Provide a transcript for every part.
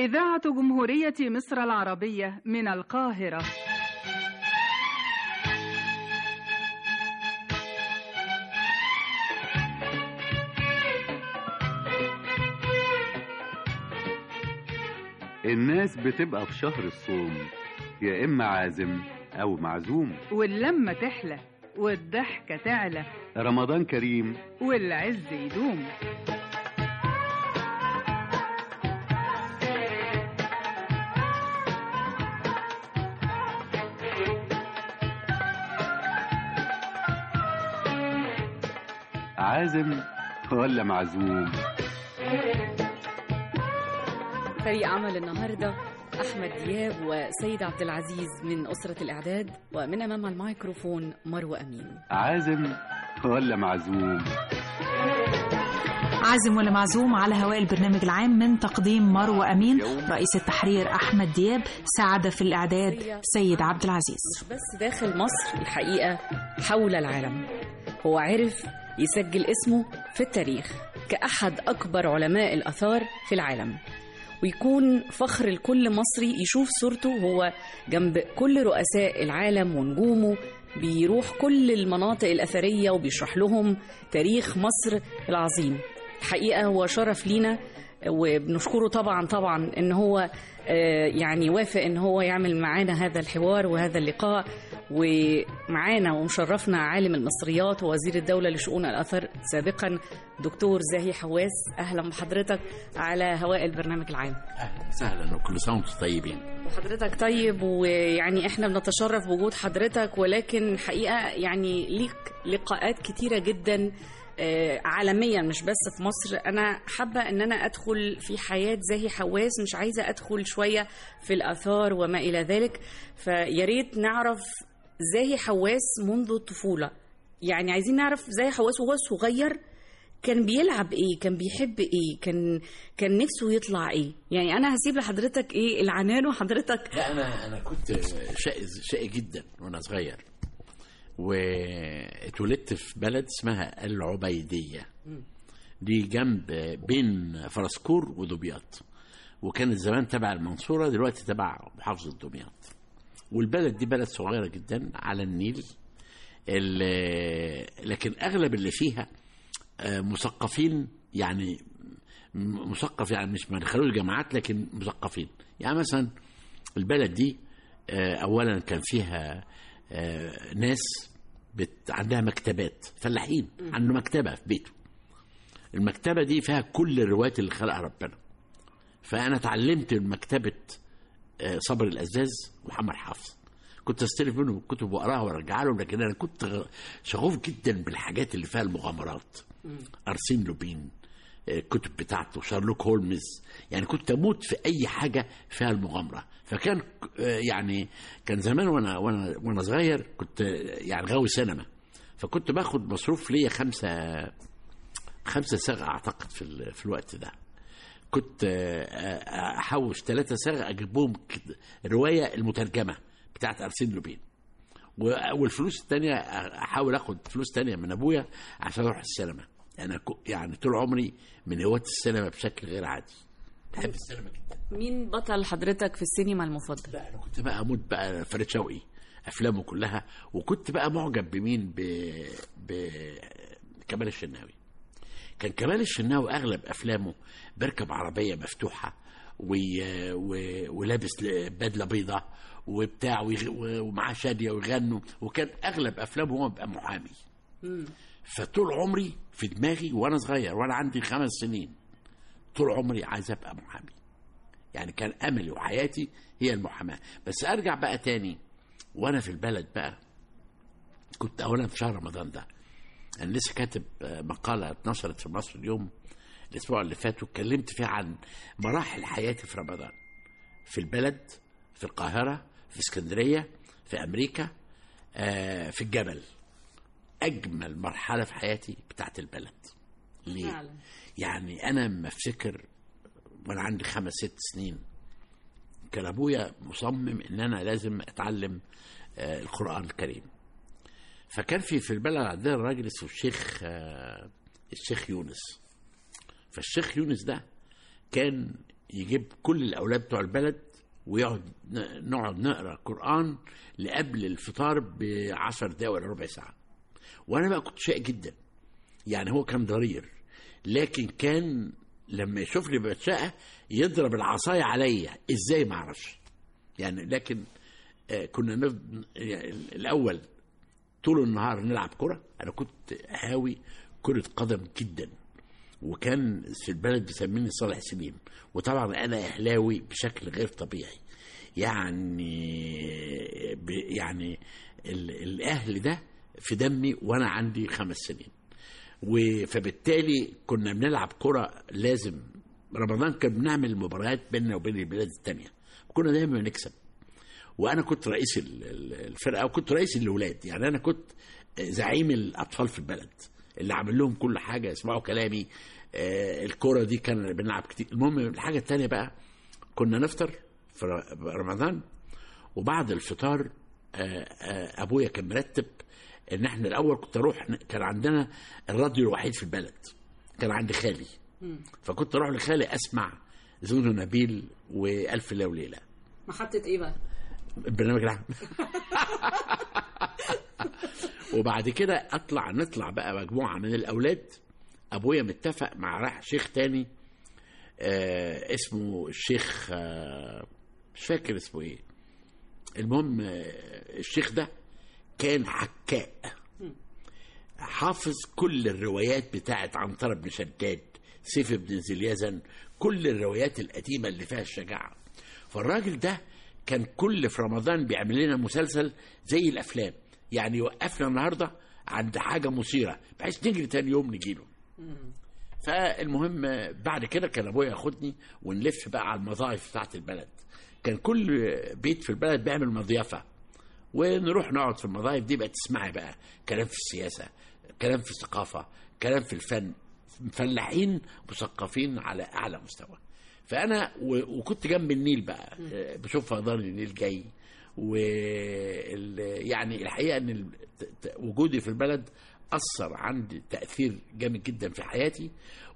إذاعة جمهورية مصر العربية من القاهرة الناس بتبقى في شهر الصوم يا إما عازم أو معزوم واللمة تحلى والضحكة تعلى رمضان كريم والعز يدوم عازم ولا معزوم فريق عمل النهارده احمد دياب وسيد عبد العزيز من اسره الاعداد ومن امام الميكروفون مروه امين عازم ولا معزوم عازم ولا معزوم على هواء البرنامج العام من تقديم مروة أمين رئيس التحرير أحمد دياب ساعد في الإعداد سيد عبد العزيز مش بس داخل مصر الحقيقه حول العالم هو عرف يسجل اسمه في التاريخ كأحد أكبر علماء الآثار في العالم ويكون فخر لكل مصري يشوف صورته وهو جنب كل رؤساء العالم ونجومه بيروح كل المناطق الأثرية وبيشرح لهم تاريخ مصر العظيم الحقيقة هو شرف لينا وبنشكره طبعا طبعا ان هو آه، يعني وافق ان هو يعمل معانا هذا الحوار وهذا اللقاء ومعانا ومشرفنا عالم المصريات ووزير الدولة لشؤون الأثر سابقا دكتور زاهي حواس أهلا بحضرتك على هواء البرنامج العام اهلا وسهلا وكل سنه وانتم طيبين وحضرتك طيب ويعني احنا بنتشرف بوجود حضرتك ولكن حقيقة يعني ليك لقاءات كتيرة جدا آه، عالميا مش بس في مصر انا حابه ان انا ادخل في حياه زاهي حواس مش عايزه ادخل شويه في الاثار وما الى ذلك فيا ريت نعرف زاهي حواس منذ الطفوله يعني عايزين نعرف زاهي حواس وهو صغير كان بيلعب ايه كان بيحب ايه كان كان نفسه يطلع ايه يعني انا هسيب لحضرتك ايه العنان وحضرتك لا انا انا كنت شقي شقي جدا وانا صغير واتولدت في بلد اسمها العبيديه دي جنب بين فرسكور ودمياط وكانت زمان تبع المنصوره دلوقتي تبع محافظه دمياط والبلد دي بلد صغيره جدا على النيل ال- لكن اغلب اللي فيها آه، مثقفين يعني م- مثقف يعني مش ما دخلوش جامعات لكن مثقفين يعني مثلا البلد دي آه، اولا كان فيها آه، ناس بت عندها مكتبات فلاحين عنده مكتبه في بيته المكتبه دي فيها كل الروايات اللي خلقها ربنا فانا اتعلمت من مكتبه آه، صبر الازاز ومحمد حافظ كنت استلف منهم الكتب واقراها وارجعها لهم لكن انا كنت غ- شغوف جدا بالحاجات اللي فيها المغامرات ارسين لوبين آه، الكتب بتاعته شارلوك هولمز يعني كنت اموت في اي حاجه فيها المغامره فكان آه، يعني كان زمان وانا وانا وانا صغير كنت آه، يعني غاوي سينما فكنت باخد مصروف ليا خمسه خمسه صاغ اعتقد في ال- في الوقت ده كنت آه، آه، احوش ثلاثة صاغ اجيبهم كده روايه المترجمه بتاعت ارسين لوبين و- والفلوس التانية احاول اخد فلوس تانية من ابويا عشان اروح السينما انا كو- يعني طول عمري من هواة السينما بشكل غير عادي بحب السينما جدا مين بطل حضرتك في السينما المفضل لا انا كنت بقى اموت بقى فريد شوقي افلامه كلها وكنت بقى معجب بمين ب ب كمال الشناوي كان كمال الشناوي اغلب افلامه بيركب عربيه مفتوحه وي... و... ولابس ل- بدله بيضاء وبتاع ويغ... ومعاه شاديه ويغنوا وكان اغلب افلامه هو بقى محامي فطول عمري في دماغي وانا صغير وانا عندي خمس سنين طول عمري عايز ابقى محامي يعني كان املي وحياتي هي المحاماه بس ارجع بقى تاني وانا في البلد بقى كنت اولا في شهر رمضان ده انا لسه كاتب آه، مقاله اتنشرت في مصر اليوم الاسبوع اللي فات واتكلمت فيها عن مراحل حياتي في رمضان في البلد في القاهره في اسكندريه في امريكا آه، في الجبل اجمل مرحله في حياتي بتاعت البلد ليه فعلا. يعني انا لما افتكر وانا عندي خمس ست سنين كان ابويا مصمم ان انا لازم اتعلم آه، القران الكريم فكان في في البلد عندنا راجل اسمه الشيخ آه، الشيخ يونس فالشيخ يونس ده كان يجيب كل الاولاد بتوع البلد ويقعد ن- نقعد نقرا قران لقبل الفطار بعشر دقايق ولا ربع ساعه وانا بقى كنت شاق جدا يعني هو كان ضرير لكن كان لما يشوفني بتشقى يضرب العصايه عليا ازاي ما اعرفش يعني لكن آه، كنا نف... يعني الاول طول النهار نلعب كره انا كنت هاوي كره قدم جدا وكان في البلد بيسميني صالح سليم وطبعا انا اهلاوي بشكل غير طبيعي يعني ب... يعني ال... الاهل ده في دمي وانا عندي خمس سنين و- فبالتالي كنا بنلعب كرة لازم رمضان كان بنعمل مباريات بيننا وبين البلاد التانية كنا دايما بنكسب وانا كنت رئيس ال- ال- الفرقه وكنت رئيس الاولاد يعني انا كنت زعيم الاطفال في البلد اللي عامل لهم كل حاجه يسمعوا كلامي آه، الكوره دي كان بنلعب كتير المهم الحاجه التانية بقى كنا نفطر في ر- رمضان وبعد الفطار آه، آه، ابويا كان مرتب ان احنا الاول كنت اروح كان عندنا الراديو الوحيد في البلد كان عند خالي فكنت اروح لخالي اسمع زونو نبيل والف ليله وليله محطة ايه بقى؟ البرنامج العام وبعد كده اطلع نطلع بقى مجموعه من الاولاد ابويا متفق مع راح شيخ تاني آه اسمه الشيخ آه مش فاكر اسمه ايه المهم آه الشيخ ده كان حكاء حافظ كل الروايات بتاعت عنترة بن شداد سيف بن ذي اليزن كل الروايات القديمة اللي فيها الشجاعة فالراجل ده كان كل في رمضان بيعمل لنا مسلسل زي الأفلام يعني يوقفنا النهاردة عند حاجة مثيرة بحيث نجري تاني يوم نجيله فالمهم بعد كده كان ابويا ياخدني ونلف بقى على المظاهر بتاعت البلد كان كل بيت في البلد بيعمل مضيفه ونروح نقعد في المضايف دي بقى تسمعي بقى كلام في السياسه كلام في الثقافه كلام في الفن فلاحين مثقفين على اعلى مستوى فانا و- وكنت جنب النيل بقى آه، بشوف فيضان النيل جاي و يعني الحقيقه ان ال- ت- ت- وجودي في البلد اثر عندي تاثير جامد جدا في حياتي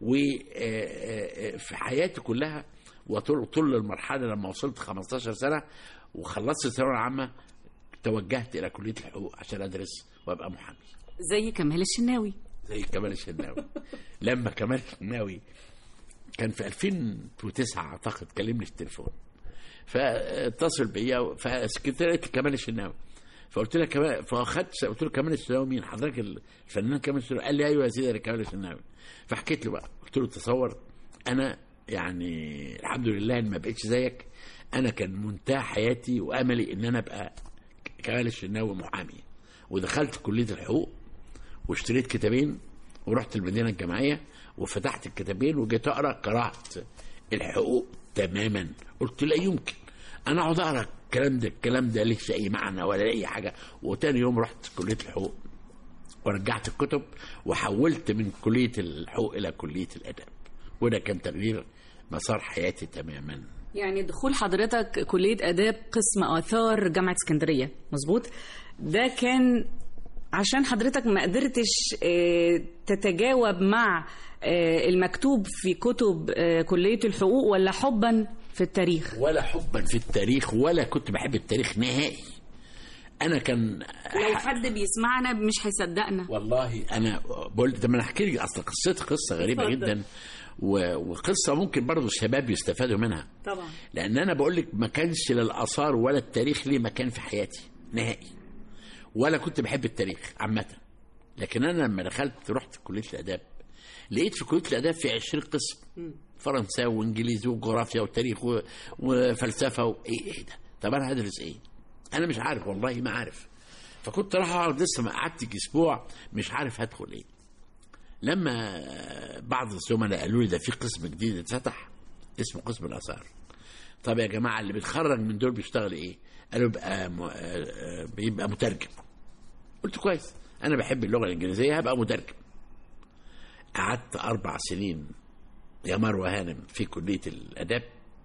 وفي حياتي كلها وطول طول المرحله لما وصلت 15 سنه وخلصت الثانويه العامه توجهت الى كليه الحقوق عشان ادرس وابقى محامي زي كمال الشناوي زي كمال الشناوي لما كمال الشناوي كان في 2009 اعتقد كلمني في التليفون فاتصل بيا فسكرتيرة كمال الشناوي فقلت له كمال فاخدت قلت له كمال الشناوي مين حضرتك الفنان كمال الشناوي قال لي ايوه يا سيدي انا كمال الشناوي فحكيت له بقى قلت له تصور انا يعني الحمد لله ان ما بقتش زيك انا كان منتهى حياتي واملي ان انا ابقى كمال الشناوي محامي ودخلت كليه الحقوق واشتريت كتابين ورحت المدينه الجامعيه وفتحت الكتابين وجيت اقرا قرات الحقوق تماما قلت لا يمكن انا اقعد اقرا الكلام ده الكلام ده ليش اي معنى ولا اي حاجه وتاني يوم رحت كليه الحقوق ورجعت الكتب وحولت من كليه الحقوق الى كليه الاداب وده كان تغيير مسار حياتي تماما يعني دخول حضرتك كلية آداب قسم آثار جامعة اسكندرية مظبوط ده كان عشان حضرتك ما قدرتش آه، تتجاوب مع آه، المكتوب في كتب آه، كلية الحقوق ولا حبا في التاريخ ولا حبا في التاريخ ولا كنت بحب التاريخ نهائي انا كان لو حد بيسمعنا مش هيصدقنا والله انا بقول طب ما انا احكي لك اصل قصتي قصه غريبه اتفضل. جدا و- وقصه ممكن برضه الشباب يستفادوا منها طبعا لان انا بقول لك ما كانش للاثار ولا التاريخ ليه مكان في حياتي نهائي ولا كنت بحب التاريخ عامه لكن انا لما دخلت رحت كليه الاداب لقيت في كليه الاداب في 20 قسم فرنساوي وانجليزي وجغرافيا وتاريخ و- وفلسفه وايه ايه ده طب انا هدرس ايه انا مش عارف والله ما عارف فكنت راح اقعد لسه ما قعدت اسبوع مش عارف هدخل ايه لما بعض الزملاء قالوا لي ده في قسم جديد اتفتح اسمه قسم الاثار طب يا جماعه اللي بيتخرج من دول بيشتغل ايه قالوا بيبقى م... آه، آه، بيبقى مترجم قلت كويس انا بحب اللغه الانجليزيه هبقى مترجم قعدت اربع سنين يا مروه هانم في كليه الاداب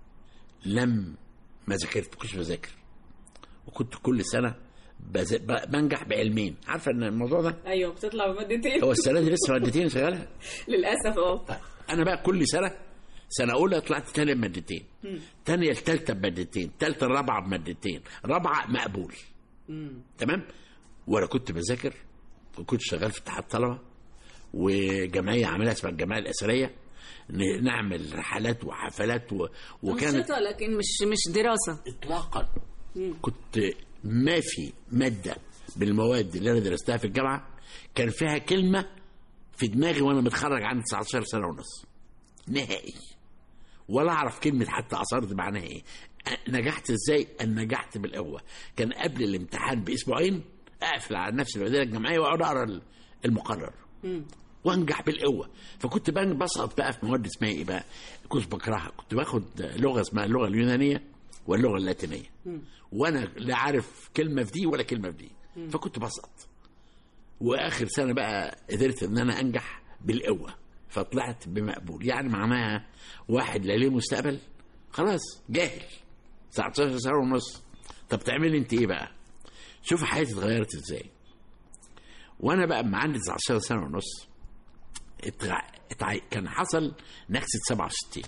لم ما ذاكرت ما كنتش بذاكر وكنت كل سنه بز... ب- بنجح بعلمين عارفه ان الموضوع ده ايوه بتطلع بمادتين هو السنه دي لسه مادتين شغاله للاسف اه طيب انا بقى كل سنه سنه اولى طلعت تانية بمادتين تانية التالتة بمادتين تالتة الرابعه بمادتين رابعه مقبول تمام وانا كنت بذاكر وكنت شغال في اتحاد طلبه وجمعيه عاملها اسمها الجمعيه الاثريه ن- نعمل رحلات وحفلات و... وكانت أنشطة لكن مش مش دراسة اطلاقا كنت ما في ماده بالمواد اللي انا درستها في الجامعه كان فيها كلمه في دماغي وانا متخرج عندي 19 سنه ونص نهائي ولا اعرف كلمه حتى اثار دي معناها ايه أ- نجحت ازاي انا نجحت بالقوه كان قبل الامتحان باسبوعين اقفل على نفسي الوزاره الجامعيه واقعد اقرا ال- المقرر وانجح بالقوه فكنت بقى بسقط بقى في مواد اسمها ايه بقى كنت بكرهها كنت باخد لغه اسمها اللغه اليونانيه واللغه اللاتينيه وانا لا عارف كلمه في دي ولا كلمه في دي فكنت بسقط واخر سنه بقى قدرت ان انا انجح بالقوه فطلعت بمقبول يعني معناها واحد لا ليه مستقبل خلاص جاهل 19 سنه ونص طب تعملي انت ايه بقى شوف حياتي اتغيرت ازاي وانا بقى اما عندي 19 سنه ونص اتغ... اتع... كان حصل نكسه 67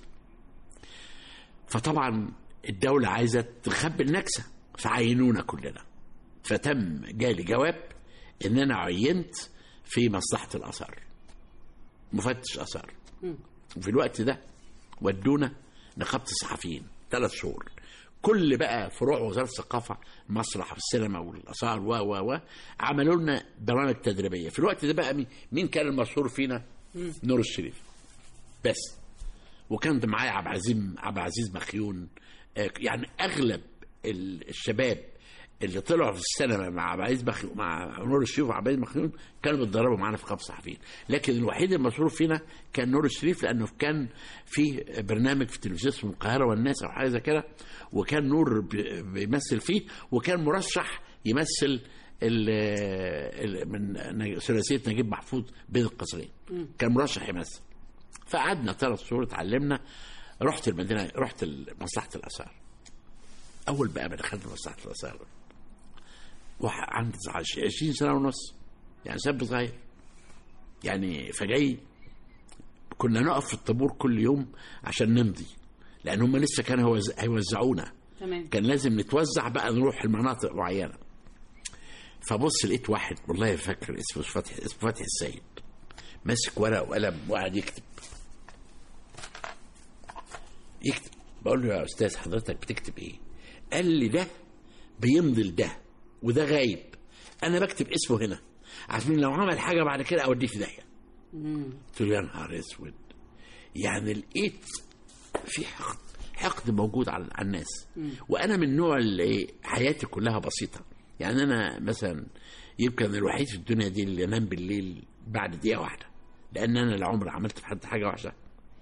فطبعا الدوله عايزه تخبي النكسه فعينونا كلنا فتم جالي جواب ان انا عينت في مصلحه الاثار مفتش اثار وفي الوقت ده ودونا نقابه الصحفيين ثلاث شهور كل بقى فروع وزاره الثقافه مسرح والسينما والاثار و و و عملوا لنا برامج تدريبيه في الوقت ده بقى مين- مين كان المشهور فينا نور الشريف بس وكان ده معايا عبد العزيز عبد العزيز مخيون آه، يعني اغلب ال- الشباب اللي طلعوا في السينما مع عبد العزيز مخيون مع نور الشريف وعبد العزيز مخيون كانوا بيتدربوا معانا في قبص الصحفيين لكن الوحيد المشهور فينا كان نور الشريف لانه كان في برنامج في التلفزيون اسمه القاهره والناس او حاجه زي كده وكان نور بي- بيمثل فيه وكان مرشح يمثل ال ال من نج- ثلاثيه نجيب محفوظ بين القصرين كان مرشح يمثل فقعدنا ثلاث شهور اتعلمنا رحت المدينه رحت مصلحه الاثار اول بقى ما دخلت مصلحه الاثار واحد عندي 20 سنه ونص يعني شاب صغير يعني فجاي كنا نقف في الطابور كل يوم عشان نمضي لان هم لسه كانوا هيوز- هيوزعونا تمام كان لازم نتوزع بقى نروح لمناطق معينه فبص لقيت واحد والله فاكر اسمه فتحي اسمه فتحي السيد ماسك ورقه وقلم وقاعد يكتب يكتب بقول له يا استاذ حضرتك بتكتب ايه قال لي ده بيمضي لده وده غايب انا بكتب اسمه هنا عشان لو عمل حاجه بعد كده اوديه في داهيه قلت له يا نهار اسود يعني لقيت في حقد حقد موجود على على الناس وانا من النوع اللي حياتي كلها بسيطه يعني انا مثلا يمكن الوحيد في الدنيا دي اللي انام بالليل بعد دقيقه واحده لان انا لا عمري عملت في حد حاجه وحشه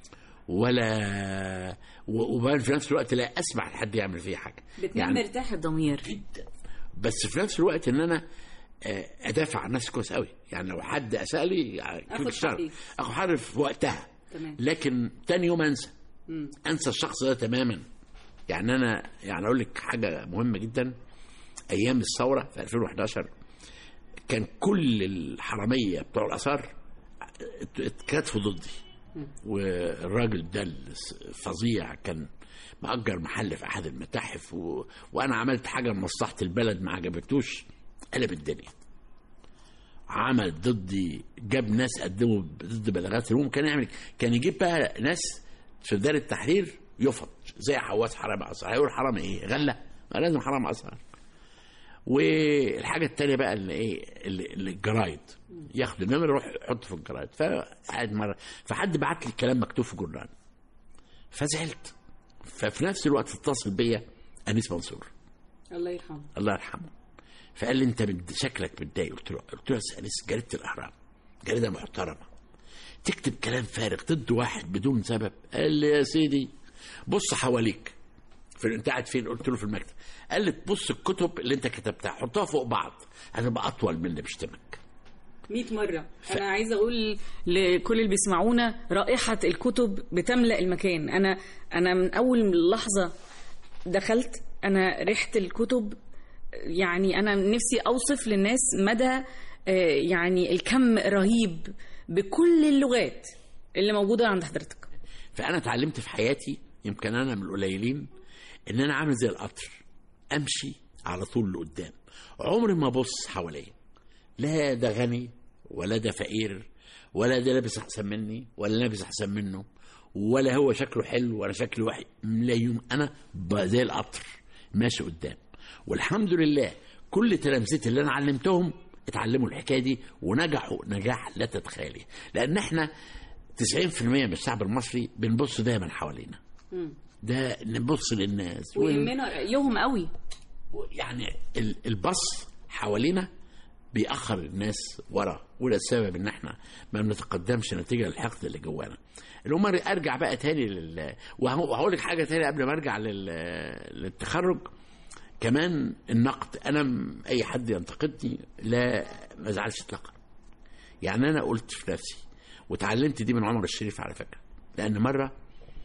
ولا و- وبعدين في نفس الوقت لا اسمح لحد يعمل فيا حاجه بتنام مرتاح الضمير جدا بس في نفس الوقت ان انا آه، ادافع عن نفسي كويس قوي يعني لو حد اساء لي يعني آخد كل الشر حقي. اخد حقي في وقتها تمام. لكن تاني يوم انسى انسى الشخص ده تماما يعني انا يعني اقول لك حاجه مهمه جدا ايام الثوره في 2011 كان كل الحراميه بتوع الاثار ات- اتكاتفوا ضدي والراجل ده الفظيع كان مأجر محل في أحد المتاحف و... وأنا عملت حاجة لمصلحة البلد ما عجبتوش قلب الدنيا عمل ضدي جاب ناس قدموا ضد بلاغات المهم كان يعمل كان يجيب بقى ناس في دار التحرير يفض زي حواس حرام أثر هيقول حرام إيه غلة ما لازم حرام أثر والحاجة التانية بقى اللي ايه اللي اللي الجرايد ياخد النمر يروح يحطه في الجرايد فقعد مرة فحد بعت لي الكلام مكتوب في جورنال فزعلت ففي نفس الوقت اتصل بيا انيس منصور الله يرحمه الله يرحمه فقال لي انت مد- شكلك متضايق قلت له قلت له يا انيس جريده الاهرام جريده محترمه تكتب كلام فارغ ضد واحد بدون سبب قال لي يا سيدي بص حواليك في انت قاعد فين قلت له في المكتب قال لي تبص الكتب اللي انت كتبتها حطها فوق بعض هتبقى اطول من اللي بيشتمك 100 مرة أنا عايزة أقول لكل اللي بيسمعونا رائحة الكتب بتملأ المكان أنا أنا من أول لحظة دخلت أنا ريحة الكتب يعني أنا نفسي أوصف للناس مدى آه، يعني الكم رهيب بكل اللغات اللي موجودة عند حضرتك فانا اتعلمت في حياتي يمكن انا من القليلين ان انا عامل زي القطر امشي على طول لقدام عمري ما ابص حواليا لا ده غني ولا ده فقير ولا ده لابس احسن مني ولا لابس احسن منه ولا هو شكله حلو ولا شكله وحش لا يوم انا ب- زي القطر ماشي قدام والحمد لله كل تلامذتي اللي انا علمتهم اتعلموا الحكايه دي ونجحوا نجاح لا تتخيليه لان احنا 90% من الشعب المصري بنبص دايما حوالينا ده نبص للناس ويهمنا رايهم قوي يعني ال- البص حوالينا بيأخر الناس ورا وده السبب ان احنا ما بنتقدمش نتيجه للحقد اللي جوانا المهم ارجع بقى تاني لل وهو- وهقول لك حاجه تاني قبل ما ارجع لل... للتخرج كمان النقد انا م- اي حد ينتقدني لا ما ازعلش اطلاقا يعني انا قلت في نفسي وتعلمت دي من عمر الشريف على فكره لان مره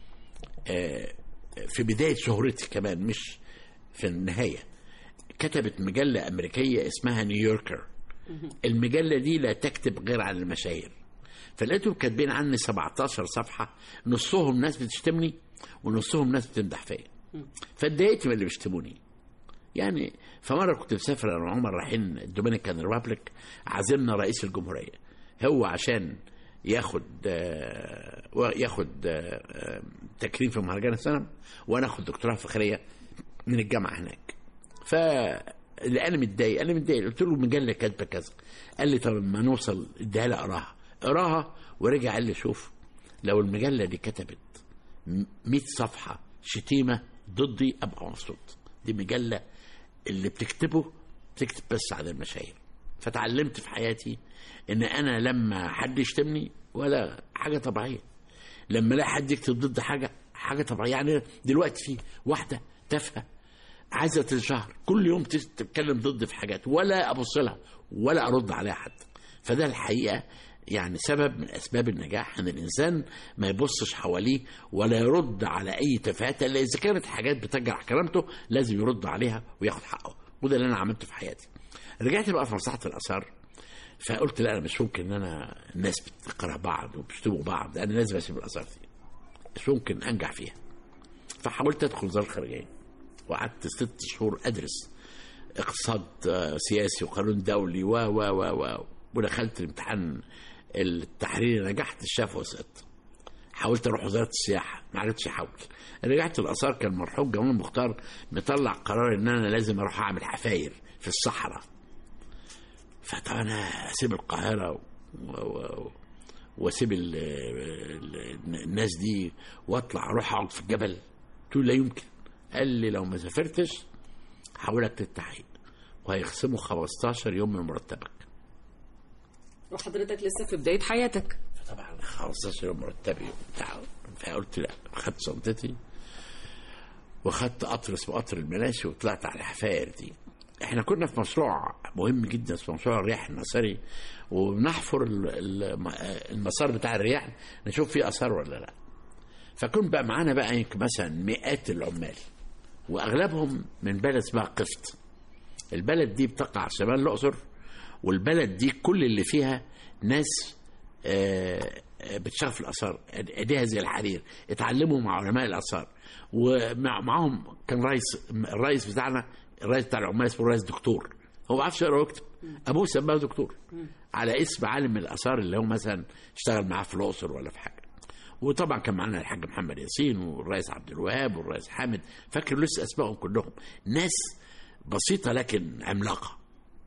آه، في بدايه شهرتي كمان مش في النهايه كتبت مجله امريكيه اسمها نيويوركر المجله دي لا تكتب غير عن المشاهير فلقيتهم كاتبين عني 17 صفحه نصهم ناس بتشتمني ونصهم ناس بتمدح فيا فاتضايقت من اللي بيشتموني يعني فمره كنت مسافر انا وعمر رايحين الدومينيكان ريبابليك عزمنا رئيس الجمهوريه هو عشان ياخد آه، ياخد آه، آه، تكريم في مهرجان السنه وانا اخد دكتوراه فخريه من الجامعه هناك ف انا متضايق انا متضايق قلت له المجله كاتبه كذا قال لي طب ما نوصل اديها لي اقراها اقراها ورجع قال لي شوف لو المجله دي كتبت 100 صفحه شتيمه ضدي ابقى مبسوط دي مجله اللي بتكتبه بتكتب بس عن المشاهير فتعلمت في حياتي ان انا لما حد يشتمني ولا حاجه طبيعيه لما الاقي حد يكتب ضد حاجه حاجه طبيعيه يعني دلوقتي في واحده تافهه عايزه تنشهر كل يوم تس- تتكلم ضد في حاجات ولا ابص لها ولا ارد عليها حتى فده الحقيقه يعني سبب من اسباب النجاح ان الانسان ما يبصش حواليه ولا يرد على اي تفاهات الا اذا كانت حاجات بتجرح كرامته لازم يرد عليها وياخد حقه وده اللي انا عملته في حياتي رجعت بقى في مصلحه الاثار فقلت لا انا مش ممكن ان انا الناس بتكره بعض وبيشتموا بعض انا لازم اسيب الاثار دي مش ممكن انجح فيها فحاولت ادخل وزاره الخارجيه وقعدت ست شهور ادرس اقتصاد آه، سياسي وقانون دولي و و و و ودخلت الامتحان التحريري نجحت الشافعي وسقطت حاولت اروح وزاره السياحه ما عرفتش احاول رجعت الاثار كان مرحوم جمال مختار مطلع قرار ان انا لازم اروح اعمل حفاير في الصحراء فطبعا انا اسيب القاهره و... و... و... واسيب ال... ال... الناس دي واطلع اروح اقعد في الجبل قلت له لا يمكن قال لي لو ما سافرتش هحولك للتحقيق وهيخصموا 15 يوم من مرتبك وحضرتك لسه في بدايه حياتك طبعا 15 يوم مرتبي وبتاع فقلت لا خدت شنطتي وخدت قطر اسمه قطر المناشي وطلعت على الحفاير دي احنا كنا في مشروع مهم جدا اسمه مشروع الرياح النصري وبنحفر ال- ال- المسار بتاع الرياح نشوف فيه اثار ولا لا فكنت بقى معانا بقى يمكن مثلا مئات العمال واغلبهم من بلد اسمها قفط البلد دي بتقع شمال الاقصر والبلد دي كل اللي فيها ناس آه، آه، بتشتغل في الاثار ايديها زي الحرير اتعلموا مع علماء الاثار ومعاهم كان رئيس الرئيس بتاعنا الرئيس بتاع العمال اسمه الرئيس دكتور هو ما بيعرفش يقرا ويكتب ابوه سماه دكتور على اسم عالم من الاثار اللي هو مثلا اشتغل معاه في الاقصر ولا في حاجه وطبعا كان معانا الحاج محمد ياسين والرئيس عبد الوهاب والرئيس حامد فاكر لسه اسمائهم كلهم ناس بسيطه لكن عملاقه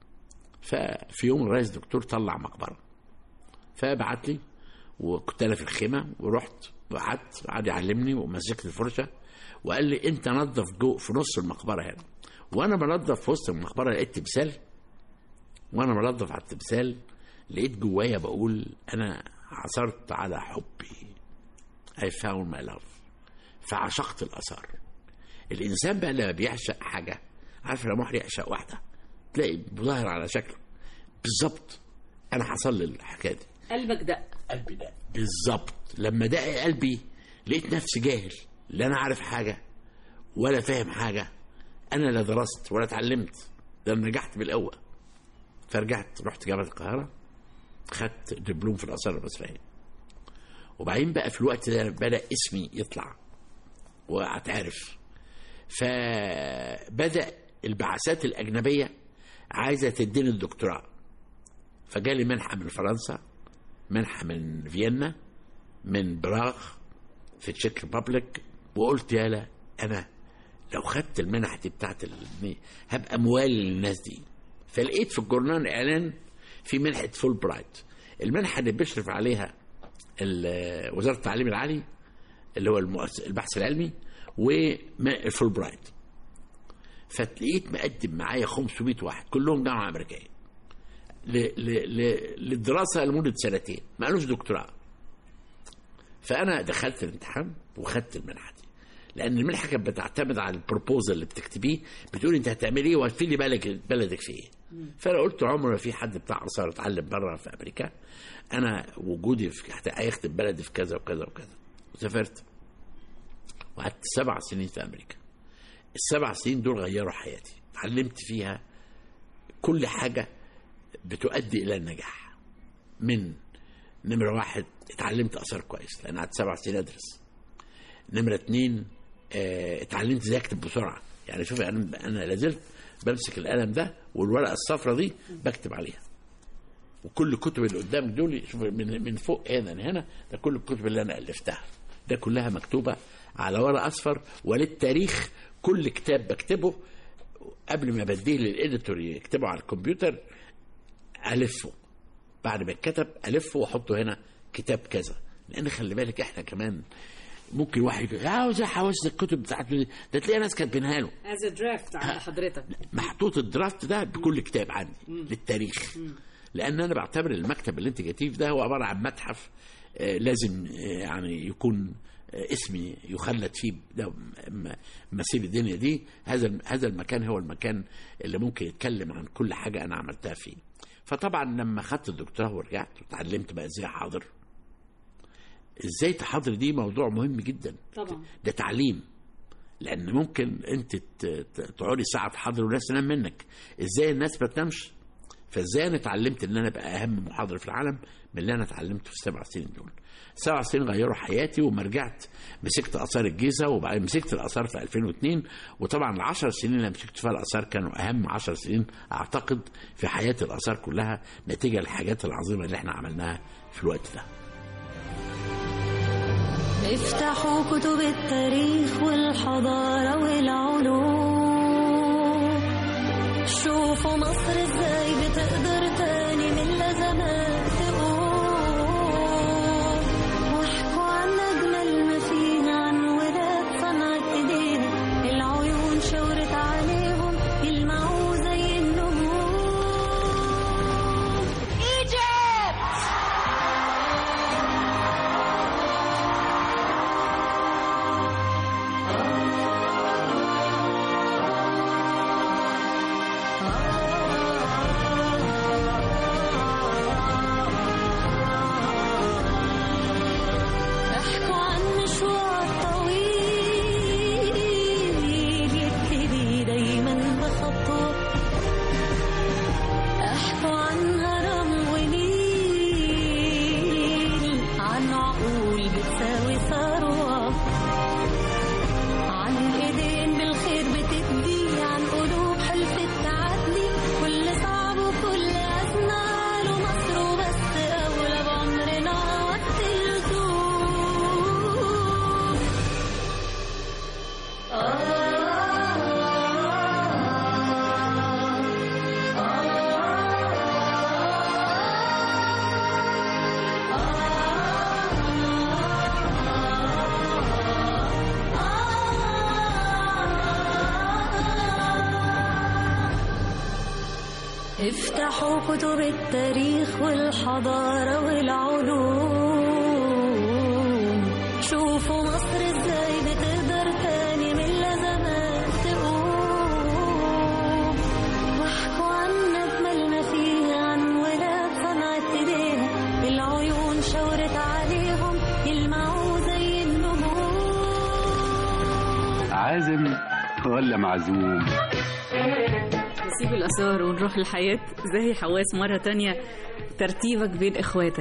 ففي يوم الرئيس دكتور طلع مقبره فبعت لي وكنت انا في الخيمه ورحت وقعدت قعد يعلمني ومسكت الفرشه وقال لي انت نظف جو في نص المقبره هنا وانا بنظف في وسط المقبره لقيت تمثال وانا بنظف على التمثال لقيت جوايا بقول انا عثرت على حبي I found my love فعشقت الاثار الانسان بقى لما بيعشق حاجه عارف لما واحد يعشق واحده تلاقي ظاهر على شكله بالظبط انا حصل لي الحكايه دي قلبك دق قلبي ده بالظبط لما دق قلبي لقيت نفسي جاهل لا انا عارف حاجه ولا فاهم حاجه انا لا درست ولا اتعلمت ده انا نجحت بالقوه فرجعت رحت جامعه القاهره خدت دبلوم في الاثار المصريه وبعدين بقى في الوقت ده بدا اسمي يطلع واتعرف فبدا البعثات الاجنبيه عايزه تديني الدكتوراه فجالي منحه من فرنسا منحه من فيينا من براغ في تشيك ريبابليك وقلت يالا انا لو خدت المنح دي بتاعت ال- هبقى موالي للناس دي فلقيت في الجورنال اعلان في منحه فول برايت المنحه اللي بيشرف عليها ال- وزاره التعليم العالي اللي هو المؤس- البحث العلمي وفول برايت فتلاقيت مقدم معايا 500 واحد كلهم جامعه امريكيه ل- ل- ل- للدراسه لمده سنتين ما قالوش دكتوراه فانا دخلت الامتحان وخدت المنحه دي لان المنحه كانت بتعتمد على البروبوزال اللي بتكتبيه بتقول انت هتعمل ايه وهتفيدي بالك بلدك في ايه فانا قلت عمر ما في حد بتاع اثار اتعلم بره في امريكا انا وجودي في هيخدم بلدي في كذا وكذا وكذا وسافرت وقعدت سبع سنين في امريكا السبع سنين دول غيروا حياتي اتعلمت فيها كل حاجه بتؤدي الى النجاح من نمرة واحد اتعلمت آثار كويس لأن قعدت سبع سنين أدرس نمرة اتنين اه اتعلمت ازاي أكتب بسرعة يعني شوفي أنا أنا لازلت بمسك القلم ده والورقة الصفرة دي بكتب عليها وكل الكتب اللي قدامك دول شوف من من فوق هنا لهنا ده كل الكتب اللي أنا ألفتها ده كلها مكتوبة على ورق أصفر وللتاريخ كل كتاب بكتبه قبل ما بديه للإديتور يكتبه على الكمبيوتر ألفه بعد ما اتكتب الفه واحطه هنا كتاب كذا لان خلي بالك احنا كمان ممكن واحد يقول يا زي حواس الكتب بتاعته دي ده تلاقي ناس كاتبينها له از درافت عند حضرتك محطوط الدرافت ده بكل كتاب عندي للتاريخ لان انا بعتبر المكتب اللي انت جايبيه ده هو عباره عن متحف آه، لازم آه، يعني يكون آه، اسمي يخلد فيه ده م- مسير الدنيا دي هذا هذا المكان هو المكان اللي ممكن يتكلم عن كل حاجه انا عملتها فيه فطبعا لما خدت الدكتوراه ورجعت وتعلمت بقى ازاي احاضر ازاي تحاضر دي موضوع مهم جدا طبعا. ده تعليم لان ممكن انت ت- ت- تقعدي ساعه تحضر والناس تنام منك ازاي الناس ما تنامش فازاي انا اتعلمت ان انا ابقى اهم محاضر في العالم من اللي انا اتعلمته في السبع سنين دول سبع سنين غيروا حياتي وما رجعت مسكت اثار الجيزه وبعدين مسكت الاثار في 2002 وطبعا العشر سنين اللي مسكت فيها الاثار كانوا اهم عشر سنين اعتقد في حياه الاثار كلها نتيجه للحاجات العظيمه اللي احنا عملناها في الوقت ده افتحوا كتب التاريخ والحضارة والعلوم شوفوا مصر ازاي بتقدر تاني من لا زمان تقوم واحكوا عن أجمل ما فينا عن ولاد صنعة ايدينا العيون شاورت عليهم يلمعوا زي النجوم ايجيبت احكوا عن مشوار طويل يبتدي دايما بخطوة احكوا عن هرم ونيل عن عقول بتساوي ثروة عن ايدين بالخير بتدي عن قلوب حلفت تعدي كل صعب وكل أزمة له مصر وبس أولى بعمرنا وقت اللزوم افتحوا كتب التاريخ والحضارة والعلوم شوفوا مصر ازاي بتقدر تاني من لا زمان تقوم واحكوا عن أجمل ما فيها عن ولاد صنعة ايديها العيون شاورت عليهم يلمعوا زي النجوم عازم ولا معزوم نسيب الآثار ونروح الحياة زي حواس مرة تانية ترتيبك بين إخواتك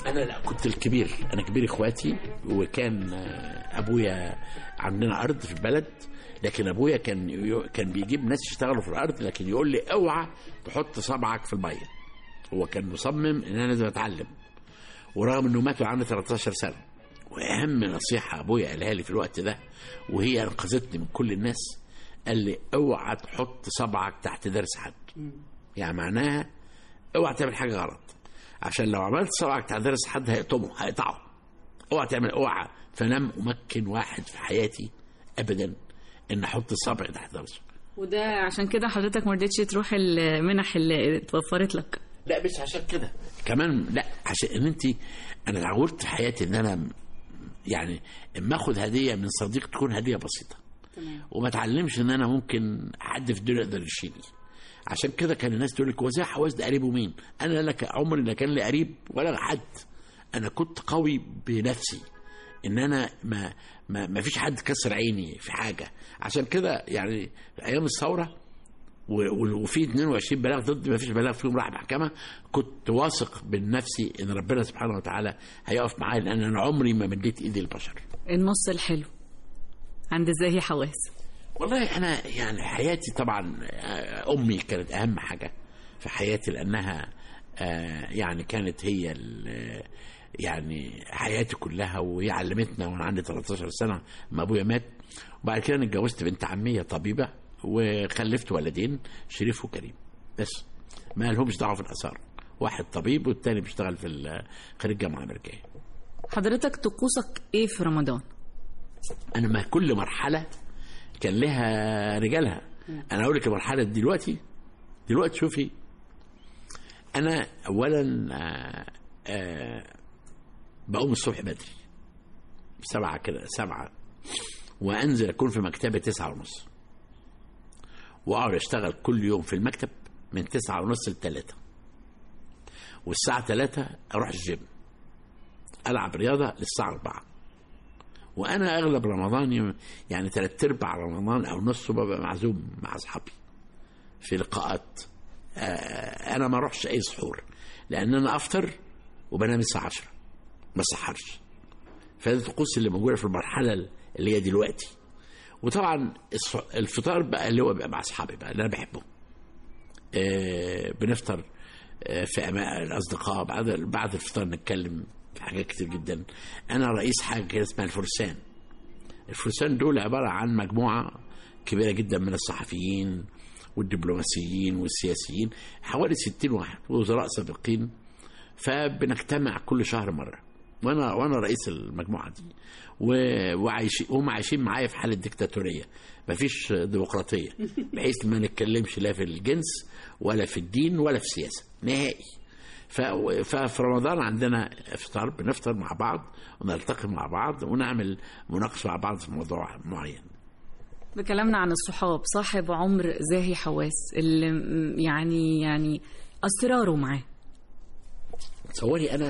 انا لا كنت الكبير انا كبير اخواتي وكان آه، ابويا عندنا ارض في البلد لكن ابويا كان يو- كان بيجيب ناس يشتغلوا في الارض لكن يقول لي اوعى تحط صبعك في الميه هو كان مصمم ان انا لازم اتعلم ورغم انه مات وعندي 13 سنه واهم نصيحه ابويا قالها لي في الوقت ده وهي انقذتني من كل الناس قال لي اوعى تحط صبعك تحت درس حد يعني معناها اوعى تعمل حاجه غلط عشان لو عملت صبعك تحت درس حد هيقطمه هيقطعه اوعى تعمل اوعى فلم امكن واحد في حياتي ابدا ان احط صبعي تحت درسه وده عشان كده حضرتك ما رضيتش تروح المنح اللي اتوفرت لك لا بس عشان كده كمان لا عشان ان انت انا اتعودت في حياتي ان انا م- يعني اما اخد هديه من صديق تكون هديه بسيطه وما اتعلمش ان انا ممكن حد في الدنيا يقدر يشيلني عشان كده كان الناس تقول لك هو زي حواس ده قريبه مين؟ انا لا ك- عمري لا كان لي قريب ولا حد انا كنت قوي بنفسي ان انا ما ما, ما فيش حد كسر عيني في حاجه عشان كده يعني في ايام الثوره و- و- وفي 22 بلاغ ضدي ما فيش بلاغ فيهم راح محكمه كنت واثق من نفسي ان ربنا سبحانه وتعالى هيقف معايا لان انا عمري ما مديت ايدي للبشر النص الحلو عند زاهي حواس والله انا يعني حياتي طبعا آه، امي كانت اهم حاجه في حياتي لانها آه، يعني كانت هي ال- يعني حياتي كلها وهي علمتنا وانا عندي 13 سنه ما ابويا مات وبعد كده انا اتجوزت بنت عميه طبيبه وخلفت ولدين شريف وكريم بس ما لهمش دعوه في الاثار واحد طبيب والتاني بيشتغل في ال- خريج الجامعه الامريكيه حضرتك طقوسك ايه في رمضان انا ما كل مرحله كان لها رجالها انا اقول لك المرحله دلوقتي دلوقتي شوفي انا اولا آه، آه، بقوم الصبح بدري سبعة كده سبعة وانزل اكون في مكتبي تسعة ونص واقعد اشتغل كل يوم في المكتب من تسعة ونص لتلاتة والساعة تلاتة اروح الجيم العب رياضة للساعة أربعة وانا اغلب رمضان يوم- يعني ثلاث ارباع رمضان او نصه ببقى معزوم مع اصحابي في لقاءات آه، انا ما اروحش اي سحور لان انا افطر وبنام الساعه 10 ما اسحرش فهذه الطقوس اللي موجوده في المرحله اللي هي دلوقتي وطبعا الص- الفطار بقى اللي هو بيبقى مع اصحابي بقى اللي انا بحبه آه، بنفطر آه، في أما- الاصدقاء بعد بعد الفطار نتكلم في حاجات كتير جدا انا رئيس حاجه كده اسمها الفرسان الفرسان دول عباره عن مجموعه كبيره جدا من الصحفيين والدبلوماسيين والسياسيين حوالي 60 واحد وزراء سابقين فبنجتمع كل شهر مره وانا وانا رئيس المجموعه دي و- وعايشين هم عايشين معايا في حاله ديكتاتوريه مفيش ديمقراطيه بحيث ما نتكلمش لا في الجنس ولا في الدين ولا في السياسه نهائي ف- ففي رمضان عندنا افطار بنفطر مع بعض ونلتقي مع بعض ونعمل مناقشه مع بعض في موضوع معين بكلامنا عن الصحاب صاحب عمر زاهي حواس اللي م- يعني يعني اسراره معاه تصوري انا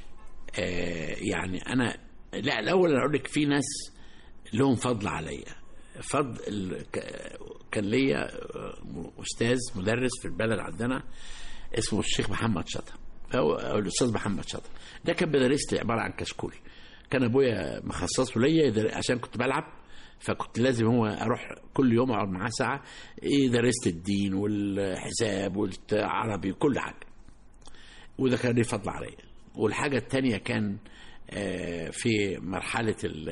آه يعني انا لا الاول انا اقول لك في ناس لهم فضل عليا فضل ال- ك- كان ليا آه، استاذ مدرس في البلد عندنا اسمه الشيخ محمد شطه فهو أو الاستاذ محمد شطه ده كان بيدرس لي عباره عن كشكول كان ابويا مخصصه ليا يدر- عشان كنت بلعب فكنت لازم هو اروح كل يوم اقعد معاه ساعه يدرس لي الدين والحساب والعربي وكل حاجه وده كان ليه فضل عليا والحاجة التانية كان آه، في مرحلة ال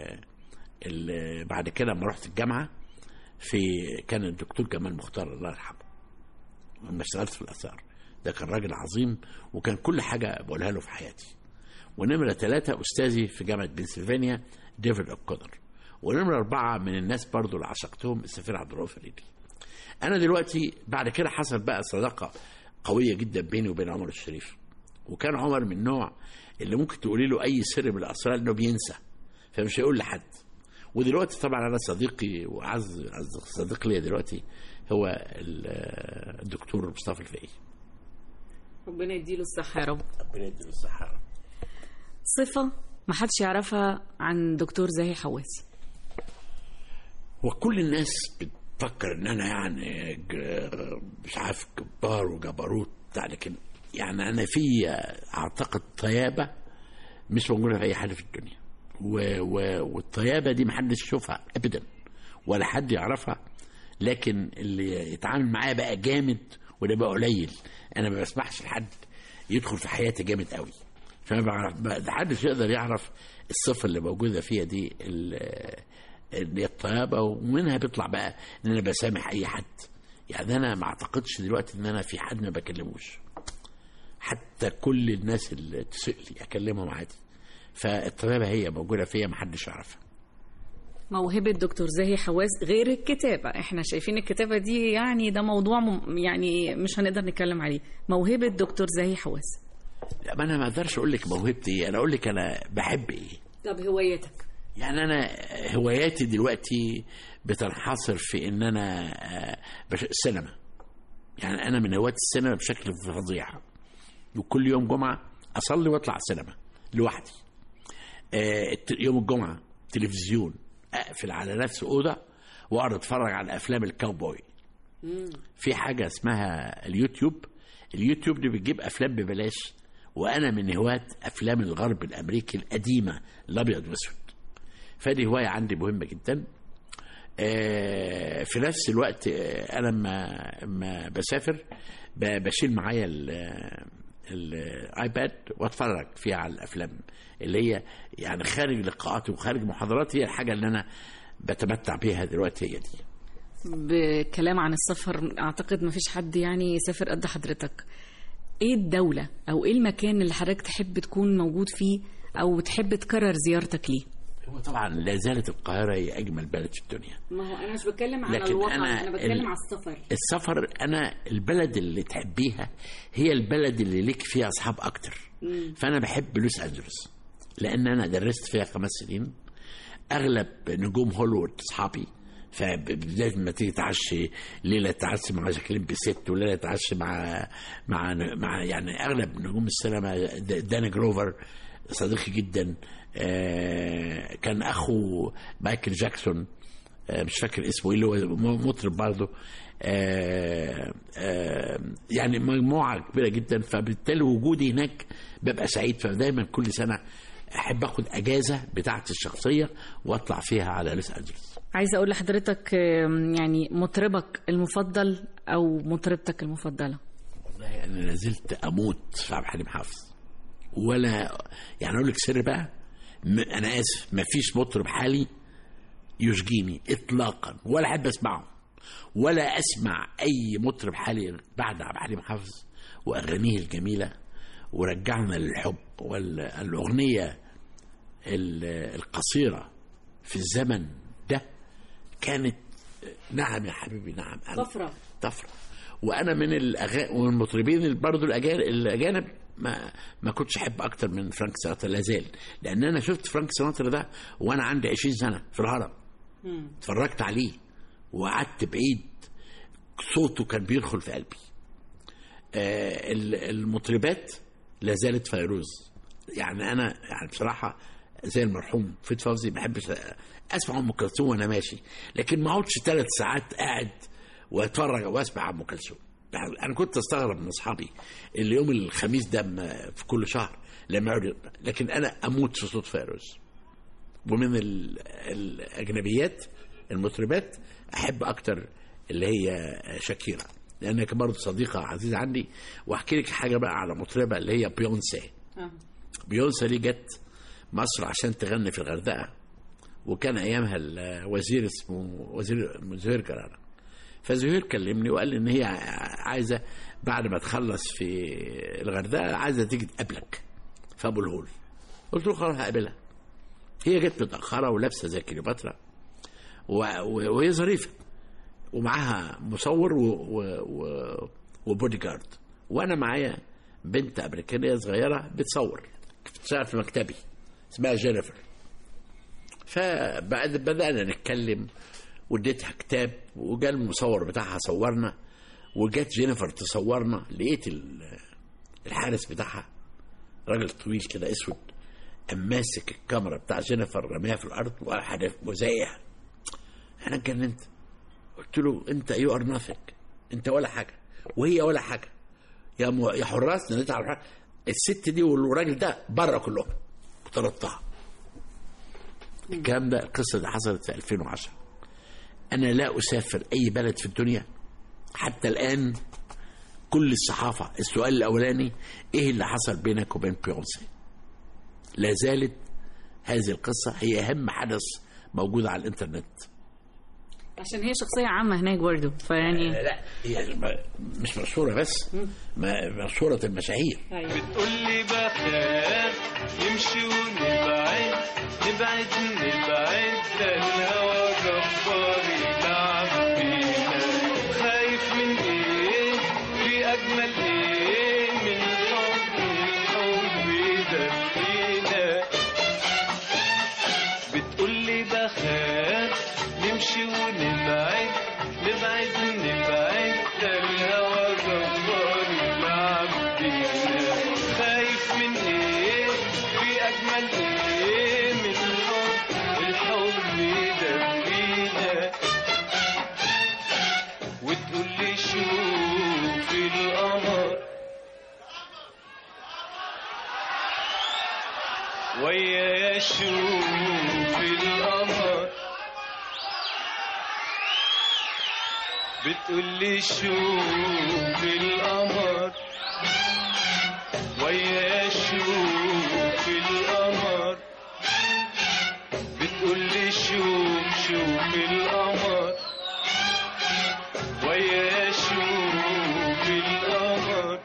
ال بعد كده لما رحت الجامعة في كان الدكتور جمال مختار الله يرحمه لما اشتغلت في الآثار ده كان راجل عظيم وكان كل حاجة بقولها له في حياتي ونمرة ثلاثة أستاذي في جامعة بنسلفانيا ديفيد أوكونر ونمرة أربعة من الناس برضو اللي عشقتهم السفير عبد الرؤوف فريدي أنا دلوقتي بعد كده حصل بقى صداقة قوية جدا بيني وبين عمر الشريف وكان عمر من النوع اللي ممكن تقولي له أي سر من الأسرار إنه بينسى فمش هيقول لحد ودلوقتي طبعا أنا صديقي وأعز أعز صديق لي دلوقتي هو ال- الدكتور مصطفى الفقي ربنا يديله الصحة يا رب ربنا يديله الصحة يا رب. صفة ما حدش يعرفها عن دكتور زاهي حواسي وكل الناس بتفكر ان انا يعني ج- مش عارف جبار وجبروت بتاع لكن يعني انا في اعتقد طيابه مش موجوده في اي حد في الدنيا و و والطيابه دي محدش يشوفها ابدا ولا حد يعرفها لكن اللي يتعامل معايا بقى جامد وده بقى قليل انا ما بسمحش لحد يدخل في حياتي جامد قوي فما بعرف ما حدش يقدر يعرف الصفه اللي موجوده فيها دي ال- اللي هي الطيابه ومنها بيطلع بقى ان انا بسامح اي حد يعني انا ما اعتقدش دلوقتي ان انا في حد ما بكلموش حتى كل الناس اللي تسأل لي اكلمهم عادي فالطيابه هي موجوده فيا ما حدش يعرفها موهبة دكتور زاهي حواس غير الكتابة احنا شايفين الكتابة دي يعني ده موضوع م... يعني مش هنقدر نتكلم عليه موهبة دكتور زاهي حواس لا ما انا ما اقدرش اقول لك موهبتي ايه انا اقول لك انا بحب ايه طب هوايتك يعني انا هواياتي دلوقتي بتنحصر في ان انا آه، بش... السينما يعني انا من هواة السينما بشكل فظيع وكل يوم جمعه اصلي واطلع السينما لوحدي آه، الت- يوم الجمعه تلفزيون اقفل على نفسي اوضه واقعد اتفرج على افلام الكاوبوي في حاجه اسمها اليوتيوب اليوتيوب دي بتجيب افلام ببلاش وانا من هواة افلام الغرب الامريكي القديمه الابيض واسود فدي هوايه عندي مهمه جدا آه، في نفس الوقت آه، انا لما لما بسافر ب- بشيل معايا ال- الايباد واتفرج فيها على الافلام اللي هي يعني خارج لقاءاتي وخارج محاضراتي هي الحاجه اللي انا بتمتع بيها دلوقتي هي دي بكلام عن السفر اعتقد ما فيش حد يعني يسافر قد حضرتك ايه الدولة او ايه المكان اللي حضرتك تحب تكون موجود فيه او تحب تكرر زيارتك ليه هو طبعا لا زالت القاهره هي اجمل بلد في الدنيا ما هو انا مش بتكلم على لكن الواقع أنا انا بتكلم ال- على السفر السفر انا البلد اللي تحبيها هي البلد اللي ليك فيها اصحاب اكتر فانا بحب لوس انجلوس لان انا درست فيها خمس سنين اغلب نجوم هوليوود اصحابي فبدايه ما تيجي تعشي ليله تعشي مع جاكلين بيسيت وليله تعشي مع مع مع يعني اغلب نجوم السينما د- داني جروفر صديقي جدا آه، كان اخو مايكل جاكسون آه، مش فاكر اسمه ايه اللي هو م- مطرب برضه آه، آه، يعني مجموعه كبيره جدا فبالتالي وجودي هناك ببقى سعيد فدايما كل سنه احب اخد اجازه بتاعتي الشخصيه واطلع فيها على لوس انجلوس عايزه اقول لحضرتك آم، يعني مطربك المفضل او مطربتك المفضله والله انا لازلت اموت في عبد الحليم حافظ ولا يعني اقول لك سر بقى م- انا اسف ما فيش مطرب حالي يشجيني اطلاقا ولا احب اسمعه ولا اسمع اي مطرب حالي بعد عبد الحليم حافظ واغانيه الجميله ورجعنا للحب والاغنيه ال- القصيره في الزمن ده كانت نعم يا حبيبي نعم أنا- طفرة. طفره وانا من الأغا... والمطربين برضو الأجانب, الاجانب ما ما كنتش احب اكتر من فرانك سيناترا لا زال لان انا شفت فرانك سيناترا ده وانا عندي 20 سنه في الهرم اتفرجت عليه وقعدت بعيد صوته كان بيدخل في قلبي آه ال- المطربات لا زالت فيروز يعني انا يعني بصراحه زي المرحوم فيت فوزي ما بحبش اسمع ام كلثوم وانا ماشي لكن ما اقعدش ثلاث ساعات قاعد واتفرج واسمع ام كلثوم يعني انا كنت استغرب من اصحابي اللي يوم الخميس ده م- في كل شهر لما يقعد لكن انا اموت في صوت فيروز ومن ال- الاجنبيات المطربات احب اكتر اللي هي شاكيرا لانها كان برضه صديقه عزيزه عندي واحكي لك حاجه بقى على مطربه اللي هي بيونسي بيونسي دي جت مصر عشان تغني في الغردقه وكان ايامها الوزير اسمه وزير زهير جرارة فزهير كلمني وقال لي ان هي عايزه بعد ما تخلص في الغردقه عايزه تيجي تقابلك في ابو الهول قلت له خلاص هقابلها هي جت متاخره ولابسه زي كليوباترا و- و- وهي ظريفه ومعاها مصور و... و... و... وبودي جارد وانا معايا بنت امريكانيه صغيره بتصور بتشتغل في مكتبي اسمها جينيفر فبعد بدانا نتكلم واديتها كتاب وجا المصور بتاعها صورنا وجت جينيفر تصورنا لقيت ال- الحارس بتاعها راجل طويل كده اسود قام ماسك الكاميرا بتاع جينيفر رميها في الارض وقعد وزايح انا اتجننت قلت له انت يو ار ناثينج انت ولا حاجه وهي ولا حاجه يا م... يا حراس ناديت على الحراس الست دي والراجل ده بره كلهم طردتها الكلام ده القصه دي حصلت في 2010 انا لا اسافر اي بلد في الدنيا حتى الان كل الصحافه السؤال الاولاني ايه اللي حصل بينك وبين بيونسي لا زالت هذه القصه هي اهم حدث موجود على الانترنت عشان هي شخصيه عامه هناك برضه فيعني لا هي م- مش مشهوره بس ما- مشهوره المشاهير بتقول لي بخاف نمشي ونبعد نبعد نبعد ده الهوى جبار يلعب بينا خايف من ايه في اجمل ايه من الحب الحب يدفينا بتقول لي بخاف نمشي ونبعد نبعد نبعد ده الهوى جبار يلعب بينا خايف من ايه في اجمل ايه من الحب الحب يدفينا وتقول لي شوف القمر ويا شوف القمر بتقول لي شوف القمر ويا شوف القمر بتقول لي شوف شوف القمر ويا شوف القمر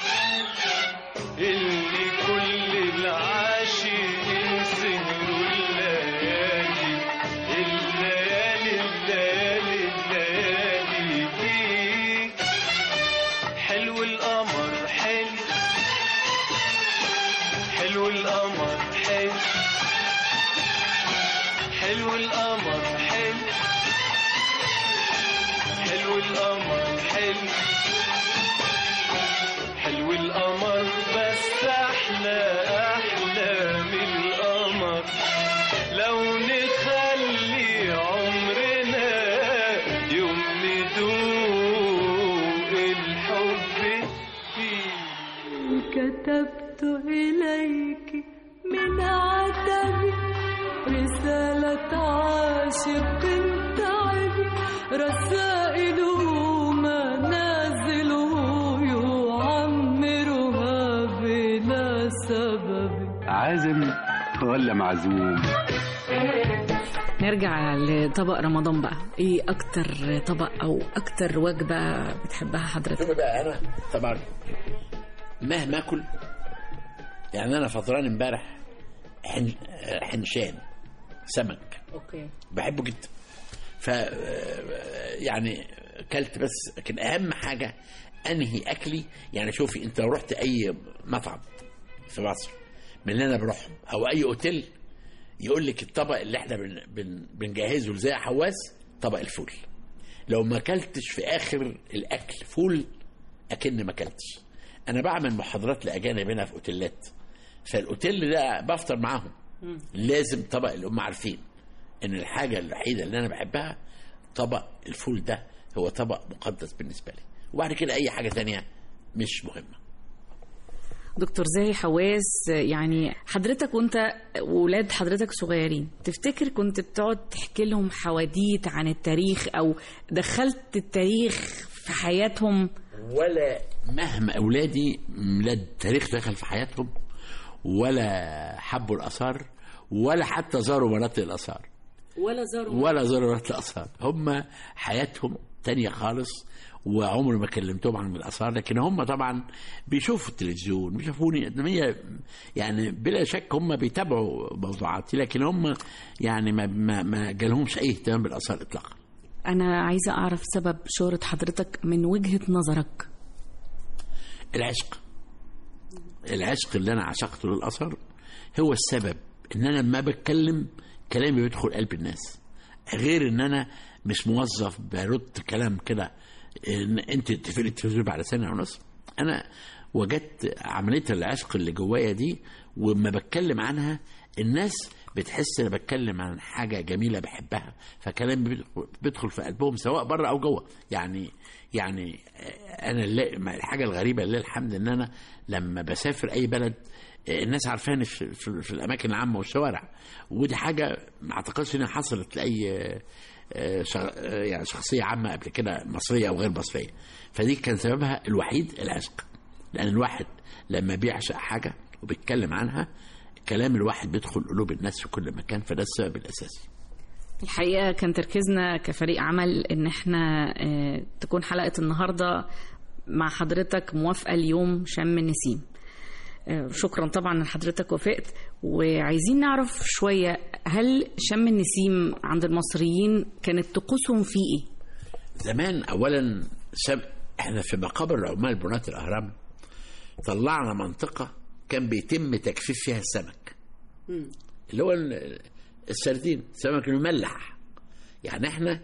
اللي كل العاشقين سهروا الليالي الليالي الليالي الليالي فيه حلو القمر حلو حلو القمر حلو حلو القمر حلو حلو القمر حلو حلو القمر بس احلى احلى من القمر لو نخلي عمرنا يوم ندوق الحب فيه كتبت إليك من عتبي رسالة عاشق تعبي رسائله منازله يعمرها بلا سبب عازم ولا معزوم نرجع لطبق رمضان بقى ايه اكتر طبق او اكتر وجبه بتحبها حضرتك شوف بقى انا طبعا مهما اكل يعني انا فطران امبارح حن... حنشان سمك اوكي بحبه جدا ف يعني كلت بس لكن اهم حاجه انهي اكلي يعني شوفي انت لو رحت اي مطعم في مصر من اللي انا بروحهم او اي اوتيل يقول لك الطبق اللي احنا بن بن بنجهزه زي حواس طبق الفول لو ما اكلتش في اخر الاكل فول اكن ما اكلتش انا بعمل محاضرات لاجانب هنا في اوتيلات فالاوتيل ده بفطر معاهم لازم طبق اللي هم عارفين ان الحاجه الوحيده اللي انا بحبها طبق الفول ده هو طبق مقدس بالنسبه لي وبعد كده اي حاجه تانية مش مهمه دكتور زاهي حواس يعني حضرتك وانت ولاد حضرتك صغيرين تفتكر كنت بتقعد تحكي لهم حواديت عن التاريخ او دخلت التاريخ في حياتهم ولا مهما اولادي لا التاريخ دخل في حياتهم ولا حبوا الاثار ولا حتى زاروا مناطق الاثار ولا زاروا ولا زاروا مناطق الاثار هم حياتهم تانية خالص وعمري ما كلمتهم عن الاثار لكن هم طبعا بيشوفوا التلفزيون بيشوفوني إنما هي يعني بلا شك هم بيتابعوا موضوعاتي لكن هم يعني ما ما, ما جالهمش اي اهتمام بالاثار اطلاقا انا عايزه اعرف سبب شهره حضرتك من وجهه نظرك العشق العشق اللي انا عشقته للاثر هو السبب ان انا لما بتكلم كلامي بيدخل قلب الناس غير ان انا مش موظف برد كلام كده إن انت تقفلي التلفزيون بعد سنه ونص انا وجدت عمليه العشق اللي جوايا دي وما بتكلم عنها الناس بتحس انا بتكلم عن حاجه جميله بحبها فكلامي بيدخل- بيدخل في قلبهم سواء بره او جوه يعني يعني آه، انا اللي ما- الحاجه الغريبه لله الحمد ان انا لما بسافر اي بلد آه، الناس عارفاني في, في, في الاماكن العامه والشوارع ودي حاجه ما اعتقدش انها حصلت لاي آه، آه، شغ- آه، يعني شخصيه عامه قبل كده مصريه او غير مصريه فدي كان سببها الوحيد العشق لان الواحد لما بيعشق حاجه وبيتكلم عنها كلام الواحد بيدخل قلوب الناس في كل مكان فده السبب الاساسي الحقيقة كان تركيزنا كفريق عمل إن إحنا آه، تكون حلقة النهاردة مع حضرتك موافقة اليوم شم النسيم آه، شكرا طبعا ان حضرتك وافقت وعايزين نعرف شوية هل شم النسيم عند المصريين كانت طقوسهم فيه ايه؟ زمان اولا سب... احنا في مقابر العمال بناة الاهرام طلعنا منطقه كان بيتم تجفيف فيها السمك اللي هو ال- السردين السمك المملح يعني احنا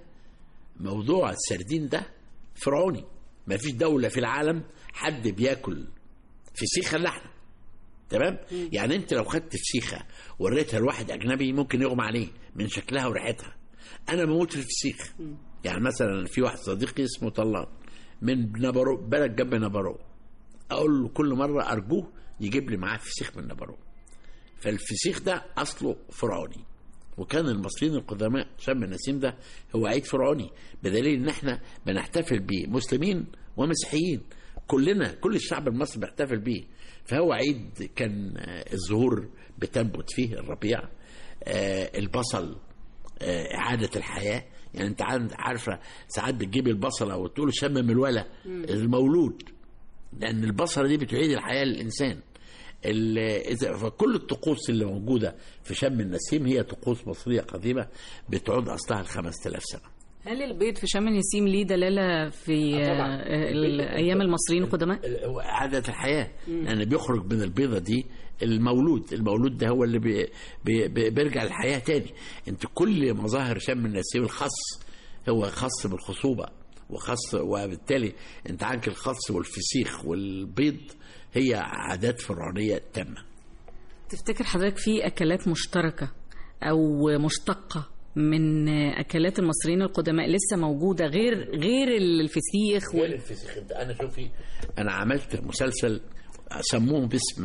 موضوع السردين ده فرعوني ما فيش دولة في العالم حد بياكل فسيخ الا احنا تمام يعني انت لو خدت فسيخه وريتها لواحد اجنبي ممكن يغمى عليه من شكلها وريحتها انا بموت في الفسيخ يعني مثلا في واحد صديقي اسمه طلال من نبرو بلد جنب نبرو اقول له كل مره ارجوه يجيب لي معاه فسيخ من نبرو فالفسيخ ده اصله فرعوني وكان المصريين القدماء شم النسيم ده هو عيد فرعوني بدليل ان احنا بنحتفل بيه مسلمين ومسيحيين كلنا كل الشعب المصري بيحتفل بيه فهو عيد كان آه، الزهور بتنبت فيه الربيع آه، البصل آه، إعادة الحياة يعني أنت عارف- عارفة ساعات بتجيبي البصلة وتقول شمم الولد المولود لأن البصلة دي بتعيد الحياة للإنسان ال- إذا فكل الطقوس اللي موجودة في شم النسيم هي طقوس مصرية قديمة بتعود أصلها ل 5000 سنة هل البيض في شم النسيم ليه دلالة في طبعاً. آه، ال- أيام المصريين القدماء؟ هو إعادة الحياة لأن بيخرج من البيضة دي المولود المولود ده هو اللي بي بي بي بيرجع للحياة تاني انت كل مظاهر شم النسيم الخص هو خاص بالخصوبة وخاص وبالتالي انت عندك الخص والفسيخ والبيض هي عادات فرعونية تامة تفتكر حضرتك في أكلات مشتركة أو مشتقة من أكلات المصريين القدماء لسه موجودة غير غير الفسيخ غير وال... الفسيخ انت انا شوفي انا عملت مسلسل سموه باسم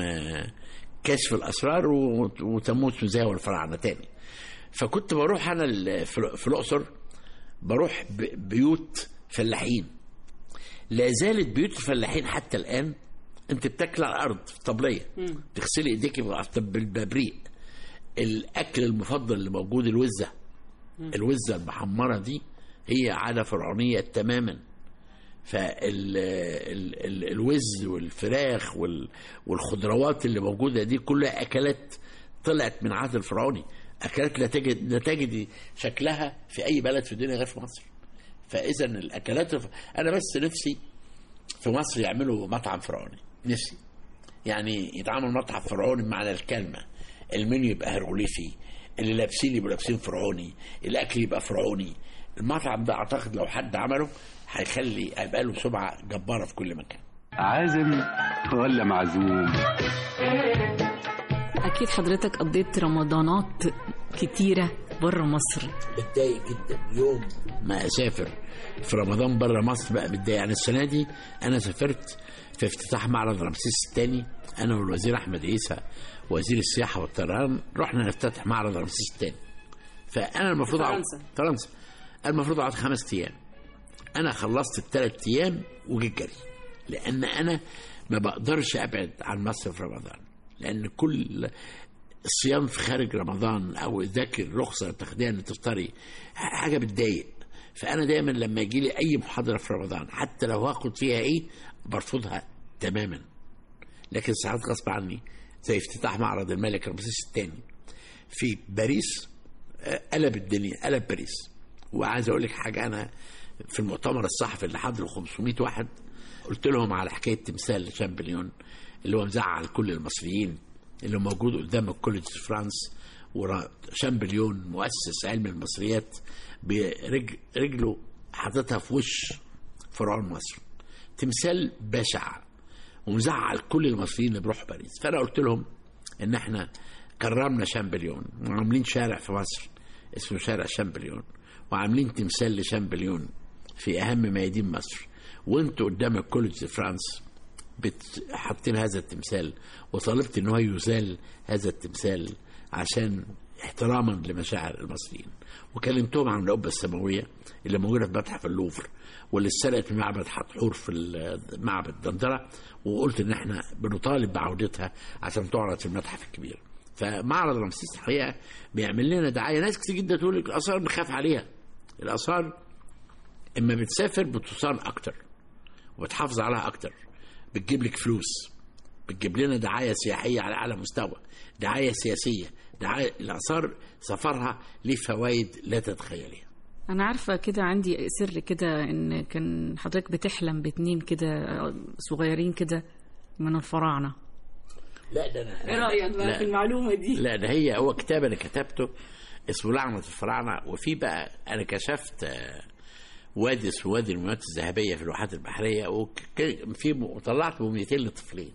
كشف الاسرار و- وسموه اسم زي الفراعنه تاني فكنت بروح انا ال- في في الاقصر بروح ب- بيوت فلاحين لا زالت بيوت الفلاحين حتى الان انت بتاكل على الارض في طبليه تغسلي ايديك بالببريق الاكل المفضل اللي موجود الوزه الوزه المحمره دي هي عاده فرعونيه تماما فالوز والفراخ وال- والخضروات اللي موجوده دي كلها اكلات طلعت من عهد الفرعوني اكلات لا تجد لا تجد شكلها في اي بلد في الدنيا غير في مصر فاذا الاكلات الف... انا بس نفسي في مصر يعملوا مطعم فرعوني نفسي يعني يتعامل مطعم فرعوني بمعنى الكلمه المنيو يبقى هيروغليفي اللي لابسين يبقوا لابسين فرعوني الاكل يبقى فرعوني المطعم ده اعتقد لو حد عمله هيخلي هيبقى له سمعه جباره في كل مكان عازم ولا معزوم أكيد حضرتك قضيت رمضانات كتيرة بره مصر بتضايق جدا يوم ما اسافر في رمضان بره مصر بقى بتضايق يعني السنه دي انا سافرت في افتتاح معرض رمسيس الثاني انا والوزير احمد عيسى وزير السياحه والطيران رحنا نفتتح معرض رمسيس الثاني فانا المفروض أقعد- فرنسا. فرنسا المفروض اقعد خمس ايام انا خلصت الثلاث ايام وجيت جري لان انا ما بقدرش ابعد عن مصر في رمضان لان كل الصيام في خارج رمضان او ذاك الرخصه تاخديها ان تفطري حاجه بتضايق فانا دايما لما يجي لي اي محاضره في رمضان حتى لو هاخد فيها ايه برفضها تماما لكن ساعات غصب عني زي افتتاح معرض الملك رمسيس الثاني في باريس آه، قلب الدنيا قلب باريس وعايز اقول لك حاجه انا في المؤتمر الصحفي اللي حضره 500 واحد قلت لهم على حكايه تمثال شامبليون اللي هو مزعل كل المصريين اللي موجود قدام الكوليدج دي فرانس ورا شامبليون مؤسس علم المصريات برجله حاططها في وش فرعون مصر تمثال بشع ومزعل كل المصريين اللي بيروحوا باريس فانا قلت لهم ان احنا كرمنا شامبليون وعاملين شارع في مصر اسمه شارع شامبليون وعاملين تمثال لشامبليون في اهم ميادين مصر وانتوا قدام الكوليدج دي فرانس بت- حاطين هذا التمثال وطالبت ان هو يزال هذا التمثال عشان احتراما لمشاعر المصريين وكلمتهم عن القبه السماويه اللي موجوده في متحف اللوفر واللي اتسرقت من معبد حتحور في ال- معبد دندره وقلت ان احنا بنطالب بعودتها عشان تعرض في المتحف الكبير فمعرض رمسيس الحقيقه بيعمل لنا دعايه ناس كتير جدا تقول لك الاثار بنخاف عليها الاثار اما بتسافر بتصان اكتر وبتحافظ عليها اكتر بتجيب لك فلوس بتجيب لنا دعايه سياحيه على اعلى مستوى دعايه سياسيه دعايه الاثار سفرها ليه فوائد لا تتخيليها انا عارفه كده عندي سر كده ان كان حضرتك بتحلم باتنين كده صغيرين كده من الفراعنه لا ده انا ايه رايك بقى لا. في المعلومه دي لا ده هي هو كتاب انا كتبته اسمه لعنة الفراعنة وفي بقى انا كشفت آه، وادي اسمه وادي المومياوات الذهبية في الواحات البحرية وفي وطلعت موميتين لطفلين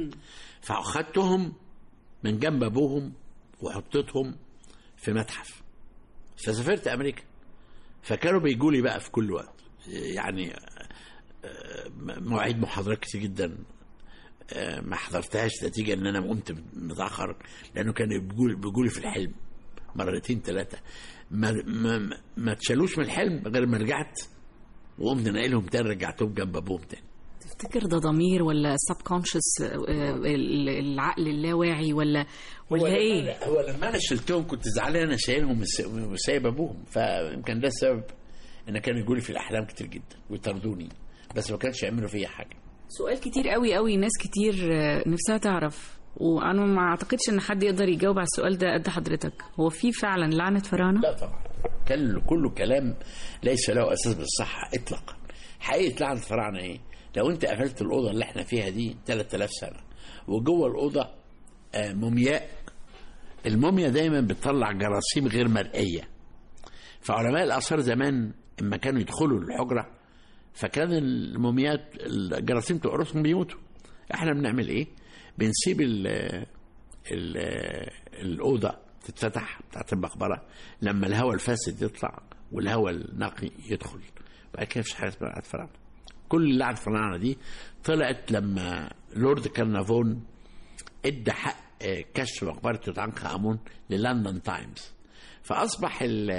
فاخدتهم من جنب ابوهم وحطيتهم في متحف فسافرت امريكا فكانوا بيجوا لي بقى في كل وقت يعني آه، مواعيد محاضرات كتير جدا آه، ما حضرتهاش نتيجه ان انا قمت متاخر لانه كانوا بيقول بيقولوا لي في الحلم مرتين ثلاثه ما ما ما تشالوش من الحلم غير ما رجعت وقمت ناقلهم تاني رجعتهم جنب ابوهم تاني تفتكر ده ضمير ولا سب كونشس العقل اللاواعي ولا ولا ايه هو لما انا شلتهم كنت زعلان انا شايلهم وس- وسايب ابوهم فيمكن ده السبب ان كانوا يقولوا في الاحلام كتير جدا ويطردوني بس ما كانش يعملوا فيا حاجه سؤال كتير قوي قوي ناس كتير آه، نفسها تعرف وانا ما اعتقدش ان حد يقدر يجاوب على السؤال ده قد حضرتك هو في فعلا لعنه فراعنه لا طبعا كان كله كلام ليس له اساس بالصحه اطلاقا حقيقه لعنه الفراعنه ايه لو انت قفلت الاوضه اللي احنا فيها دي 3000 سنه وجوه الاوضه آه، مومياء الموميا دايما بتطلع جراثيم غير مرئيه فعلماء الاثار زمان اما كانوا يدخلوا الحجره فكان الموميات الجراثيم تقرصهم بيموتوا احنا بنعمل ايه بنسيب ال ال الاوضه تتفتح بتاعت المقبره لما الهواء الفاسد يطلع والهواء النقي يدخل بعد كده مفيش حاجه اسمها لعنه فراعنه كل لعنه فراعنه دي طلعت لما لورد كارنافون ادى حق آه، كشف مقبره توت عنخ امون للندن تايمز فاصبح ال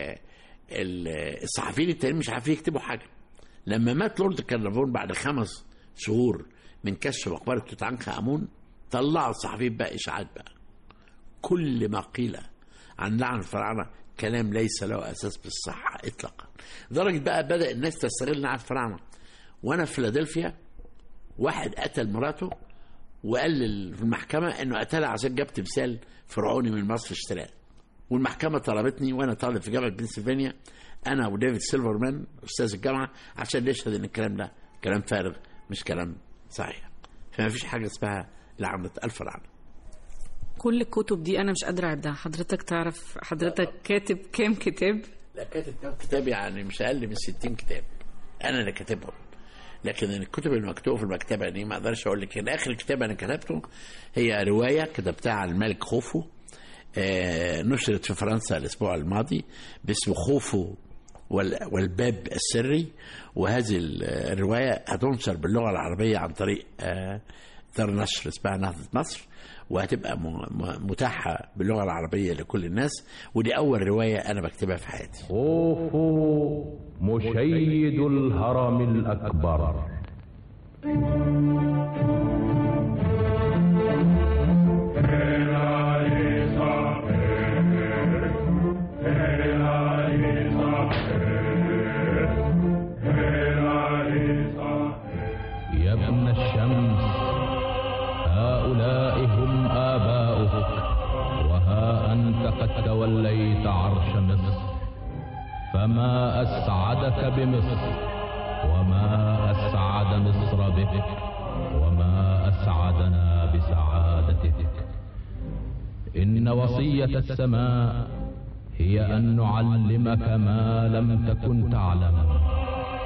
ال- الصحفيين التانيين مش عارفين يكتبوا حاجه لما مات لورد كارنافون بعد خمس شهور من كشف مقبره توت عنخ امون طلعوا الصحفيين بقى اشاعات بقى كل ما قيل عن لعن الفراعنه كلام ليس له اساس بالصحه اطلاقا لدرجه بقى بدا الناس تستغل لعن الفراعنه وانا في فيلادلفيا واحد قتل مراته وقال لل- في المحكمه انه قتلها عشان جاب تمثال فرعوني من مصر اشتراه والمحكمه طلبتني وانا طالب في جامعه بنسلفانيا انا وديفيد سيلفرمان استاذ الجامعه عشان نشهد ان الكلام ده كلام فارغ مش كلام صحيح فما فيش حاجه اسمها لعنه الفراعنه كل الكتب دي انا مش قادره اعدها حضرتك تعرف حضرتك كاتب كام كتاب لا كاتب كام كتاب يعني مش اقل من 60 كتاب انا اللي كاتبهم لكن الكتب المكتوبه في المكتبه دي ما اقدرش اقول لك إن اخر كتاب انا كتبته هي روايه كتبتها عن الملك خوفو آه، نشرت في فرنسا الاسبوع الماضي باسم خوفو وال- والباب السري وهذه ال- الروايه هتنشر باللغه العربيه عن طريق آه، دار نشر اسمها نهضه مصر وهتبقى م- م- متاحه باللغه العربيه لكل الناس ودي اول روايه انا بكتبها في حياتي خوفو مشيد الهرم الأكبر يا ابن الشمس هؤلاء هم آباؤك وها أنت قد توليت عرش مصر فما أسعدك بمصر وما أسعد مصر بك وما أسعدنا بسعادتك إن وصية السماء هي أن نعلمك ما لم تكن تعلم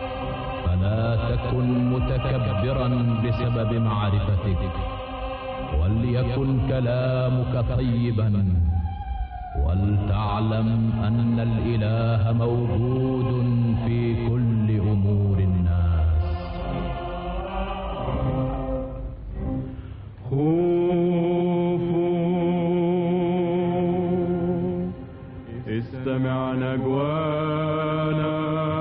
فلا تكن متكبرا بسبب معرفتك وليكن كلامك طيبا ولتعلم أن الإله موجود في كل أمور الناس خوفوا استمع نجوانا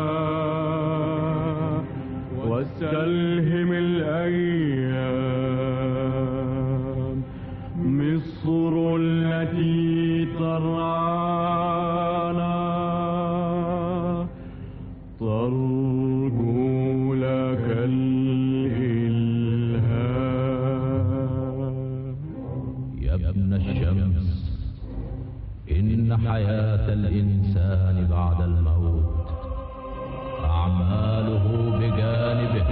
واستلهم الأيام مصر التي ترعانا ترجو لك الإلهام يا ابن الشمس إن حياة الإنسان بعد الموت أعماله بجانبه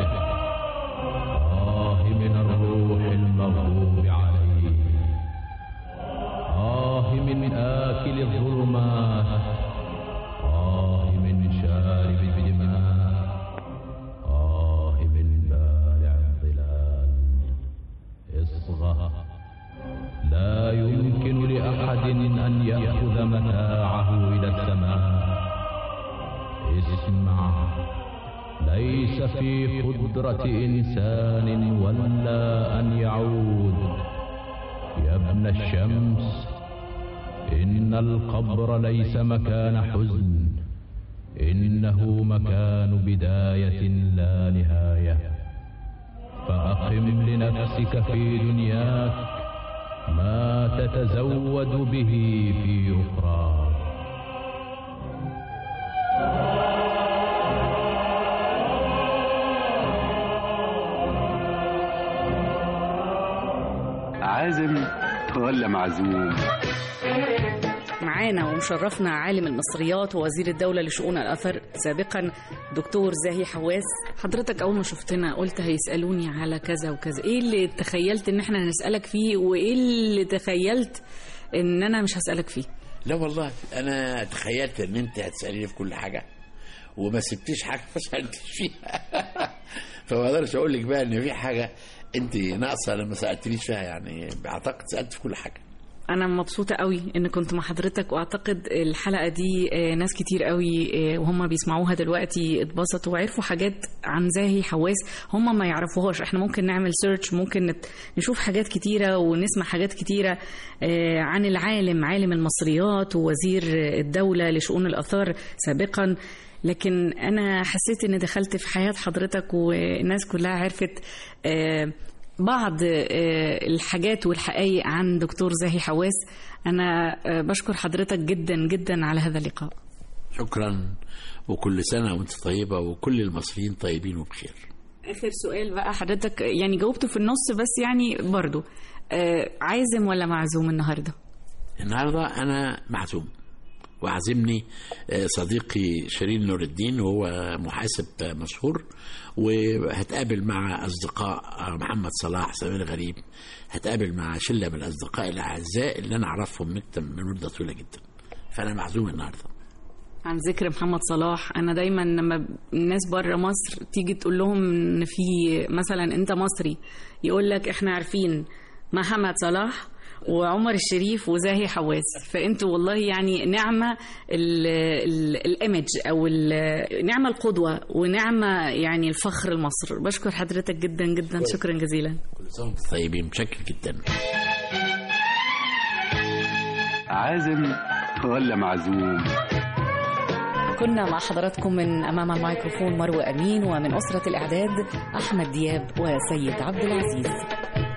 آه من الروح المغضوب عليه آه من آكل الظلمات آه من شارب الدماء آه من بارع الظلال اصغى لا يمكن لأحد أن يأخذ متاعه إلى السماء اسمع ليس في قدرة إنسان ولا أن يعود يا ابن الشمس إن القبر ليس مكان حزن إنه مكان بداية لا نهاية فأقم لنفسك في دنياك ما تتزود به في أخراك عازم ولا معزوم معانا ومشرفنا عالم المصريات ووزير الدولة لشؤون الأثر سابقا دكتور زاهي حواس حضرتك أول ما شفتنا قلت هيسألوني على كذا وكذا إيه اللي تخيلت إن إحنا نسألك فيه وإيه اللي تخيلت إن أنا مش هسألك فيه لا والله انا تخيلت ان انت هتساليني في كل حاجه وما سبتيش حاجه ما سالتش فيها فما اقدرش اقول لك بقى ان في حاجه انت ناقصه لما سالتنيش فيها يعني اعتقد سالت في كل حاجه أنا مبسوطة قوي إن كنت مع حضرتك وأعتقد الحلقة دي آه، ناس كتير قوي آه، وهم بيسمعوها دلوقتي اتبسطوا وعرفوا حاجات عن زاهي حواس هم ما يعرفوهاش احنا ممكن نعمل سيرش ممكن نت- نشوف حاجات كتيرة ونسمع حاجات كتيرة آه، عن العالم عالم المصريات ووزير الدولة لشؤون الآثار سابقا لكن أنا حسيت إن دخلت في حياة حضرتك والناس كلها عرفت آه، بعض آه، الحاجات والحقائق عن دكتور زاهي حواس أنا آه، بشكر حضرتك جدا جدا على هذا اللقاء شكرا وكل سنه وانت طيبه وكل المصريين طيبين وبخير آخر سؤال بقى حضرتك يعني جاوبته في النص بس يعني برضو آه، عازم ولا معزوم النهاردة النهارده انا معزوم وعزمني آه، صديقي شيرين نور الدين وهو محاسب آه، مشهور وهتقابل مع اصدقاء آه، محمد صلاح سمير غريب هتقابل مع شله من الاصدقاء الاعزاء اللي انا اعرفهم من من مده طويله جدا فانا معزوم النهارده عن ذكر محمد صلاح انا دايما لما الناس بره مصر تيجي تقول لهم ان في مثلا انت مصري يقول لك احنا عارفين محمد صلاح وعمر الشريف وزاهي حواس فانتوا والله يعني نعمه ال- ال- الايمج او ال- نعمه القدوه ونعمه يعني الفخر لمصر بشكر حضرتك جدا جدا شكرا جزيلا كل سنه وانتم طيبين متشكر جدا عازم ولا معزوم كنا مع حضراتكم من امام الميكروفون مروه امين ومن اسره الاعداد احمد دياب وسيد عبد العزيز